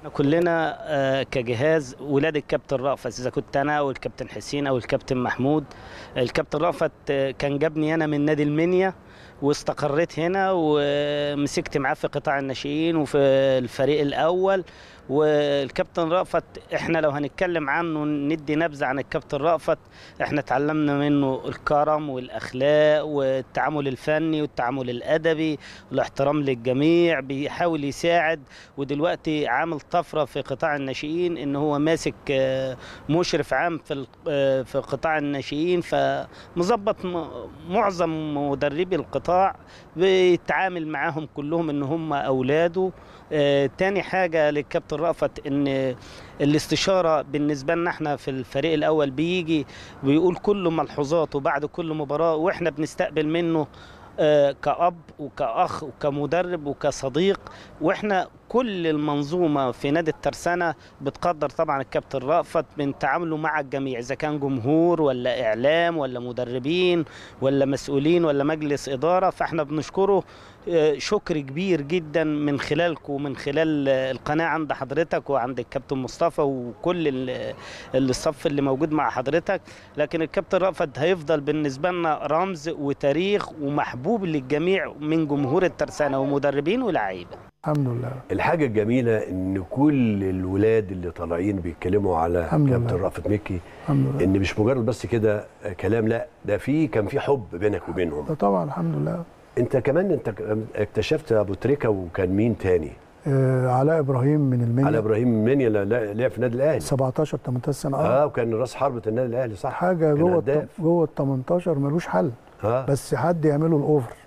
كلنا آه، كجهاز ولاد الكابتن رأفت اذا كنت انا او الكابتن حسين او الكابتن محمود الكابتن رأفت آه، كان جابني انا من نادي المنيا واستقريت هنا ومسكت معاه في قطاع الناشئين وفي الفريق الاول والكابتن رأفت احنا لو هنتكلم عنه ندي نبذه عن الكابتن رأفت احنا اتعلمنا منه الكرم والاخلاق والتعامل الفني والتعامل الادبي والاحترام للجميع بيحاول يساعد ودلوقتي عامل طفره في قطاع الناشئين ان هو ماسك آه، مشرف عام في ال- آه، في قطاع الناشئين فمظبط م- معظم مدربي القطاع بيتعامل معاهم كلهم ان هم اولاده آه، تاني حاجه للكابتن رأفت ان الاستشاره بالنسبه لنا احنا في الفريق الاول بيجي بيقول كل ملحوظاته بعد كل مباراه واحنا بنستقبل منه آه، كأب وكأخ وكمدرب وكصديق واحنا كل المنظومه في نادي الترسانه بتقدر طبعا الكابتن رأفت من تعامله مع الجميع اذا كان جمهور ولا اعلام ولا مدربين ولا مسؤولين ولا مجلس اداره فاحنا بنشكره آه، شكر كبير جدا من خلالكم ومن خلال آه، القناه عند حضرتك وعند الكابتن مصطفى وكل ال- الصف اللي موجود مع حضرتك لكن الكابتن رأفت هيفضل بالنسبه لنا رمز وتاريخ ومحبوب للجميع من جمهور الترسانه ومدربين ولاعيبه الحمد لله الحاجه الجميله ان كل الولاد اللي طالعين بيتكلموا على الحمد كابتن لله. رأفت مكي الحمد لله ان مش مجرد بس كده كلام لا ده في كان في حب بينك وبينهم ده طبعا الحمد لله انت كمان انت اكتشفت ابو تريكه وكان مين تاني آه علاء ابراهيم من المنيا على ابراهيم منيا اللي لا- لعب في النادي الاهلي 17 18 سنه اه وكان راس حربة النادي الاهلي صح حاجه كان جوه هداف. الت- جوه ال 18 ملوش حل اه بس حد يعمله الاوفر